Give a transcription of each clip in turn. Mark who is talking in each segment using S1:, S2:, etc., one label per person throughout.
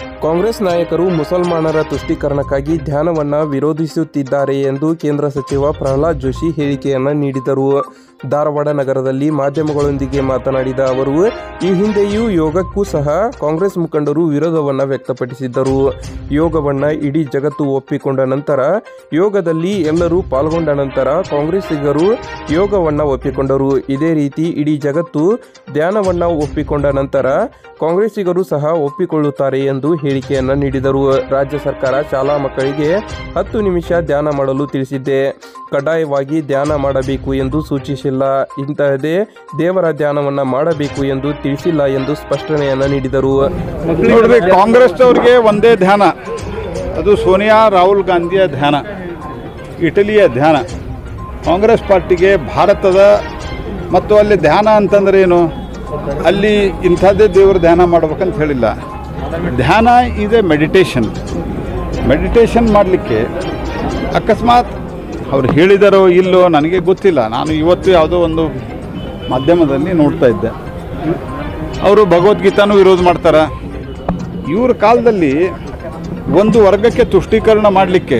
S1: ಕಾಂಗ್ರೆಸ್ ನಾಯಕರು ಮುಸಲ್ಮಾನರ ತುಷ್ಟೀಕರಣಕ್ಕಾಗಿ ಧ್ಯಾನವನ್ನ ವಿರೋಧಿಸುತ್ತಿದ್ದಾರೆ ಎಂದು ಕೇಂದ್ರ ಸಚಿವ ಪ್ರಹ್ಲಾದ್ ಜೋಶಿ ಹೇಳಿಕೆಯನ್ನ ನೀಡಿದರು ಧಾರವಾಡ ನಗರದಲ್ಲಿ ಮಾಧ್ಯಮಗಳೊಂದಿಗೆ ಮಾತನಾಡಿದ ಅವರು ಈ ಹಿಂದೆಯೂ ಯೋಗಕ್ಕೂ ಸಹ ಕಾಂಗ್ರೆಸ್ ಮುಖಂಡರು ವಿರೋಧವನ್ನ ವ್ಯಕ್ತಪಡಿಸಿದ್ದರು ಯೋಗವನ್ನ ಇಡೀ ಜಗತ್ತು ಒಪ್ಪಿಕೊಂಡ ನಂತರ ಯೋಗದಲ್ಲಿ ಎಲ್ಲರೂ ಪಾಲ್ಗೊಂಡ ನಂತರ ಕಾಂಗ್ರೆಸ್ಸಿಗರು ಯೋಗವನ್ನ ಒಪ್ಪಿಕೊಂಡರು ಇದೇ ರೀತಿ ಇಡೀ ಜಗತ್ತು ಧ್ಯಾನವನ್ನ ಒಪ್ಪಿಕೊಂಡ ನಂತರ ಕಾಂಗ್ರೆಸ್ಸಿಗರು ಸಹ ಒಪ್ಪಿಕೊಳ್ಳುತ್ತಾರೆ ಎಂದು ಹೇಳಿಕೆಯನ್ನ ನೀಡಿದರು ರಾಜ್ಯ ಸರ್ಕಾರ ಶಾಲಾ ಮಕ್ಕಳಿಗೆ ಹತ್ತು ನಿಮಿಷ ಧ್ಯಾನ ಮಾಡಲು ತಿಳಿಸಿದ್ದೆ ಕಡ್ಡಾಯವಾಗಿ ಧ್ಯಾನ ಮಾಡಬೇಕು ಎಂದು ಸೂಚಿಸಿಲ್ಲ ಇಂತಹದೇ ದೇವರ ಧ್ಯಾನವನ್ನ ಮಾಡಬೇಕು ಎಂದು ತಿಳಿಸಿಲ್ಲ ಎಂದು ಸ್ಪಷ್ಟನೆಯನ್ನ ನೀಡಿದರು
S2: ನೋಡ್ರಿ ಕಾಂಗ್ರೆಸ್ ಅವ್ರಿಗೆ ಒಂದೇ ಧ್ಯಾನ ಅದು ಸೋನಿಯಾ ರಾಹುಲ್ ಗಾಂಧಿಯ ಧ್ಯಾನ ಇಟಲಿಯ ಧ್ಯಾನ ಕಾಂಗ್ರೆಸ್ ಪಾರ್ಟಿಗೆ ಭಾರತದ ಮತ್ತು ಅಲ್ಲಿ ಧ್ಯಾನ ಅಂತಂದ್ರೆ ಏನು ಅಲ್ಲಿ ಇಂಥದ್ದೇ ದೇವ್ರ ಧ್ಯಾನ ಮಾಡ್ಬೇಕಂತ ಹೇಳಿಲ್ಲ ಧ್ಯಾನ ಇದೆ ಮೆಡಿಟೇಷನ್ ಮೆಡಿಟೇಷನ್ ಮಾಡಲಿಕ್ಕೆ ಅಕಸ್ಮಾತ್ ಅವ್ರು ಹೇಳಿದಾರೋ ಇಲ್ಲೋ ನನಗೆ ಗೊತ್ತಿಲ್ಲ ನಾನು ಇವತ್ತು ಯಾವುದೋ ಒಂದು ಮಾಧ್ಯಮದಲ್ಲಿ ನೋಡ್ತಾ ಇದ್ದೆ ಅವರು ಭಗವದ್ಗೀತಾನು ವಿರೋಧ ಮಾಡ್ತಾರೆ ಇವ್ರ ಕಾಲದಲ್ಲಿ ಒಂದು ವರ್ಗಕ್ಕೆ ತುಷ್ಟೀಕರಣ ಮಾಡಲಿಕ್ಕೆ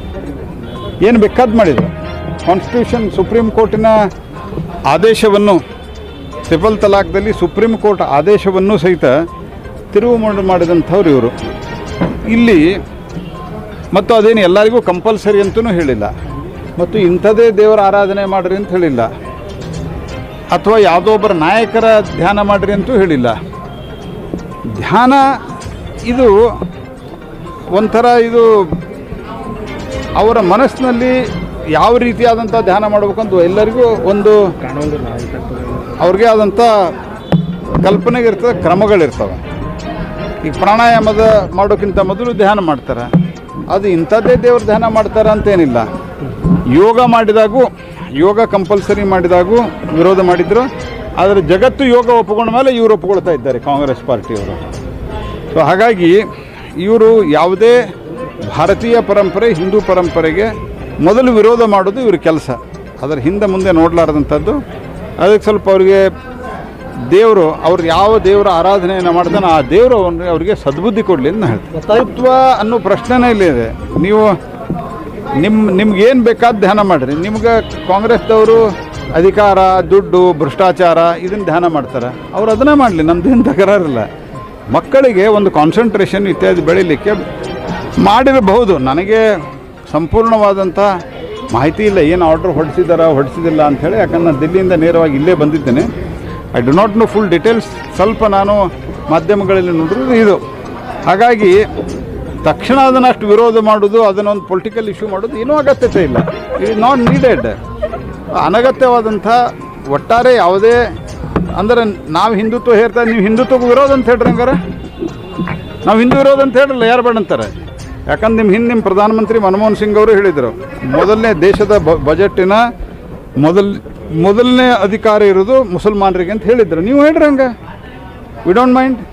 S2: ಏನು ಬೇಕಾದ್ ಮಾಡಿದ್ರು ಕಾನ್ಸ್ಟಿಟ್ಯೂಷನ್ ಸುಪ್ರೀಂ ಕೋರ್ಟಿನ ಆದೇಶವನ್ನು ಟ್ರಿಪಲ್ ತಲಾಕ್ದಲ್ಲಿ ಸುಪ್ರೀಂ ಕೋರ್ಟ್ ಆದೇಶವನ್ನು ಸಹಿತ ತಿರುವು ಮಾಡು ಮಾಡಿದಂಥವ್ರು ಇವರು ಇಲ್ಲಿ ಮತ್ತು ಅದೇನು ಎಲ್ಲರಿಗೂ ಕಂಪಲ್ಸರಿ ಅಂತಲೂ ಹೇಳಿಲ್ಲ ಮತ್ತು ಇಂಥದೇ ದೇವರ ಆರಾಧನೆ ಮಾಡಿರಿ ಅಂತ ಹೇಳಿಲ್ಲ ಅಥವಾ ಯಾವುದೋ ಒಬ್ಬರ ನಾಯಕರ ಧ್ಯಾನ ಮಾಡಿರಿ ಅಂತೂ ಹೇಳಿಲ್ಲ ಧ್ಯಾನ ಇದು ಒಂಥರ ಇದು ಅವರ ಮನಸ್ಸಿನಲ್ಲಿ ಯಾವ ರೀತಿಯಾದಂಥ ಧ್ಯಾನ ಮಾಡಬೇಕಂತ ಎಲ್ಲರಿಗೂ ಒಂದು ಅವ್ರಿಗೆ ಆದಂಥ ಕಲ್ಪನೆಗೆ ಇರ್ತದೆ ಕ್ರಮಗಳಿರ್ತವೆ ಈಗ ಪ್ರಾಣಾಯಾಮದ ಮಾಡೋಕ್ಕಿಂತ ಮೊದಲು ಧ್ಯಾನ ಮಾಡ್ತಾರೆ ಅದು ಇಂಥದ್ದೇ ದೇವ್ರ ಧ್ಯಾನ ಮಾಡ್ತಾರೆ ಅಂತೇನಿಲ್ಲ ಯೋಗ ಮಾಡಿದಾಗೂ ಯೋಗ ಕಂಪಲ್ಸರಿ ಮಾಡಿದಾಗೂ ವಿರೋಧ ಮಾಡಿದ್ರು ಆದರೆ ಜಗತ್ತು ಯೋಗ ಒಪ್ಪಿಕೊಂಡ ಮೇಲೆ ಇವರು ಒಪ್ಪಿಕೊಳ್ತಾ ಇದ್ದಾರೆ ಕಾಂಗ್ರೆಸ್ ಪಾರ್ಟಿಯವರು ಸೊ ಹಾಗಾಗಿ ಇವರು ಯಾವುದೇ ಭಾರತೀಯ ಪರಂಪರೆ ಹಿಂದೂ ಪರಂಪರೆಗೆ ಮೊದಲು ವಿರೋಧ ಮಾಡೋದು ಇವ್ರ ಕೆಲಸ ಅದರ ಹಿಂದೆ ಮುಂದೆ ನೋಡಲಾರ್ದಂಥದ್ದು ಅದಕ್ಕೆ ಸ್ವಲ್ಪ ಅವರಿಗೆ ದೇವರು ಅವ್ರು ಯಾವ ದೇವರ ಆರಾಧನೆಯನ್ನು ಮಾಡ್ತಾನೆ ಆ ದೇವರು ಅವ್ರಿಗೆ ಅವರಿಗೆ ಸದ್ಬುದ್ಧಿ ಕೊಡಲಿ ಅಂತ ನಾನು ಹೇಳ್ತೀನಿ ತತ್ವ ಅನ್ನೋ ಪ್ರಶ್ನೆನೇ ಇಲ್ಲಿದೆ ನೀವು ನಿಮ್ಮ ನಿಮ್ಗೆ ಏನು ಬೇಕಾದ ಧ್ಯಾನ ಮಾಡಿರಿ ನಿಮ್ಗೆ ಕಾಂಗ್ರೆಸ್ದವರು ಅಧಿಕಾರ ದುಡ್ಡು ಭ್ರಷ್ಟಾಚಾರ ಇದನ್ನು ಧ್ಯಾನ ಮಾಡ್ತಾರೆ ಅವ್ರು ಅದನ್ನೇ ಮಾಡಲಿ ನಮ್ದೇನು ತಕರಾರಿಲ್ಲ ಮಕ್ಕಳಿಗೆ ಒಂದು ಕಾನ್ಸಂಟ್ರೇಷನ್ ಇತ್ಯಾದಿ ಬೆಳೀಲಿಕ್ಕೆ ಮಾಡಿರಬಹುದು ನನಗೆ ಸಂಪೂರ್ಣವಾದಂಥ ಮಾಹಿತಿ ಇಲ್ಲ ಏನು ಆರ್ಡ್ರ್ ಹೊಡಿಸಿದಾರ ಹೊಡಿಸಿದಿಲ್ಲ ಅಂಥೇಳಿ ಯಾಕಂದ್ರೆ ನಾನು ದಿಲ್ಲಿಯಿಂದ ನೇರವಾಗಿ ಇಲ್ಲೇ ಬಂದಿದ್ದೇನೆ I do not know full details ಸ್ವಲ್ಪ ನಾನು ಮಾಧ್ಯಮಗಳಲ್ಲಿ ನೋಡಿರೋದು ಇದು ಹಾಗಾಗಿ ತಕ್ಷಣ ಅದನ್ನು ಅಷ್ಟು ವಿರೋಧ ಮಾಡೋದು ಅದನ್ನೊಂದು ಪೊಲಿಟಿಕಲ್ ಇಶ್ಯೂ ಮಾಡೋದು ಏನೂ ಅಗತ್ಯತೆ ಇಲ್ಲ ಇಟ್ ಇಸ್ ನಾಟ್ ನೀಡೆಡ್ ಅನಗತ್ಯವಾದಂಥ ಒಟ್ಟಾರೆ ಯಾವುದೇ ಅಂದ್ರೆ ನಾವು ಹಿಂದುತ್ವ ಹೇಳ್ತಾ ನೀವು ಹಿಂದುತ್ವಕ್ಕೆ ವಿರೋಧ ಅಂತ ಹೇಳ್ರಿ ಹಂಗಾರೆ ನಾವು ಹಿಂದೂ ವಿರೋಧ ಅಂತ ಹೇಳಿರಲ್ಲ ಯಾರು ಬೇಡ ಅಂತಾರೆ ಯಾಕಂದ್ರೆ ನಿಮ್ಮ ಹಿಂದೆ ನಿಮ್ಮ ಪ್ರಧಾನಮಂತ್ರಿ ಮನಮೋಹನ್ ಸಿಂಗ್ ಅವರು ಹೇಳಿದರು ಮೊದಲನೇ ದೇಶದ ಬ ಬಜೆಟ್ಟಿನ ಮೊದಲ್ ಮೊದಲನೇ ಅಧಿಕಾರ ಇರೋದು ಮುಸಲ್ಮಾನರಿಗೆ ಅಂತ ಹೇಳಿದ್ರು ನೀವು ಹೇಳ್ರಿ ಹಂಗೆ ವಿ ಡೋಂಟ್ ಮೈಂಡ್